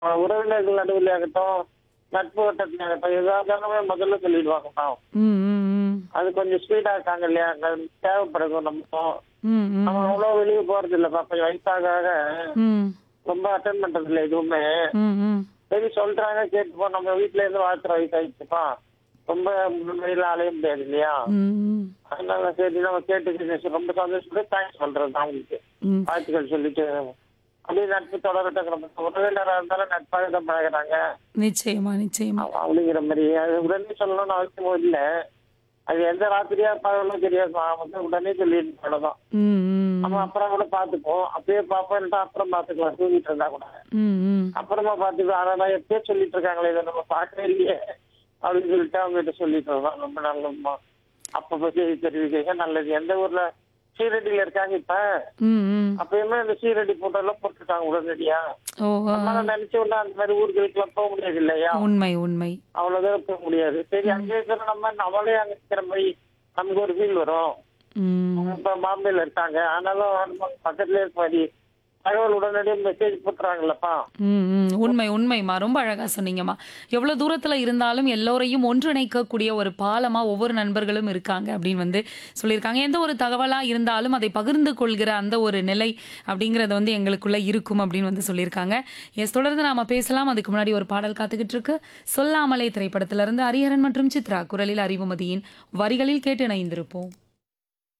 அஹ் உறவினர்கள் நடுவில் ஆகட்டும் நட்பு வட்டத்தில் ஆகட்டும் எதாவது முதல்ல சொல்லிடுவாங்கப்பா ம் ம் ம் அது கொஞ்சம் ஸ்பீடா இருக்காங்க இல்லையா அது தேவைப்படுது நம்ம ம் ம் நம்ம அவ்வளோ வெளியே போறது இல்லப்பா கொஞ்சம் வயசாக ஆக ம் ரொம்ப அட்டன் பண்றது இல்லை எதுவுமே ம் ம் சரி சொல்றாங்க கேட்டுப்போம் நம்ம வீட்டுல இருந்து வாழ்த்துற வயசு ஆயிடுச்சுப்பா ரொம்ப முன்னாடியில அலைய முடியாது இல்லையா ம் ம் அதனால சரி நம்ம கேட்டு ரொம்ப சந்தோஷப்பட்டு தேங்க்ஸ் பண்றது தான் உங்களுக்கு ம் வாழ்த்துக்கள் சொல்லிட்டு அப்படியே நட்பு தொடரட்டும் நம்ம உறவினராக இருந்தாலும் நட்பாக தான் பழகுறாங்க நிச்சயமா நிச்சயமா அவ- அப்படிங்கிற மாதிரி அது உடனே சொல்லணும்னு அவசியமும் இல்லை அது எந்த ராத்திரியா பழகணும் தெரியாது நான் வந்து உடனே சொல்லிட்டு அவ்வளவுதான் ம் ம் நம்ம அப்புறம் கூட பாத்துப்போம் அப்பயே பாப்போம் அப்புறம் பாத்துக்கலாம் தூங்கிட்டு இருந்தா கூட ம் ம் அப்புறமா பாத்துக்கலாம் ஆனா நான் எப்பயே சொல்லிட்டு இருக்காங்களே இதை நம்ம பார்க்கவே இல்லையே அப்படின்னு சொல்லிட்டு அவங்க கிட்ட சொல்லிட்டு இருக்கோம் ரொம்ப நல்லதுமா அப்பப்போ செய்தி தெரிவிக்க நல்லது எந்த ஊர்ல சீரடியில இருக்காங்க இப்ப ம் ம் அப்பயுமே இந்த சீரடி போட்டோ எல்லாம் போட்டுருக்காங்க உடனடியா ஓ ஆ. அதனால நினைச்ச உடனே அந்த மாதிரி ஊர்களுக்கு எல்லாம் போக முடியாது இல்லையா உண்மை உண்மை அவ்வளவு தூரம் போக முடியாது சரி அங்கே இருக்கிற நம்ம நம்மளே அங்க இருக்கிற மாதிரி நமக்கு ஒரு ஃபீல் வரும் ம் இப்ப பாம்பேல இருக்காங்க ஆனாலும் நம்ம பக்கத்துல இருக்க மாதிரி தகவல் உடனடியாக மெசேஜ் போட்டுறாங்கல்லப்பா ம் ம் உண்மை உண்மைம்மா ரொம்ப அழகா சொன்னீங்கம்மா எவ்வளவு தூரத்துல இருந்தாலும் எல்லோரையும் ஒன்றிணைக்கக்கூடிய ஒரு பாலமா ஒவ்வொரு நண்பர்களும் இருக்காங்க அப்படின்னு வந்து சொல்லியிருக்காங்க எந்த ஒரு தகவலா இருந்தாலும் அதை பகிர்ந்து கொள்கிற அந்த ஒரு நிலை அப்படிங்கறது வந்து எங்களுக்குள்ள இருக்கும் அப்படின்னு வந்து சொல்லியிருக்காங்க எஸ் தொடர்ந்து நாம பேசலாம் அதுக்கு முன்னாடி ஒரு பாடல் காத்துக்கிட்டு இருக்கு சொல்லாமலே திரைப்படத்திலிருந்து ஹரிஹரன் மற்றும் சித்ரா குரலில் அறிவுமதியின் வரிகளில் கேட்டு இணைந்திருப்போம்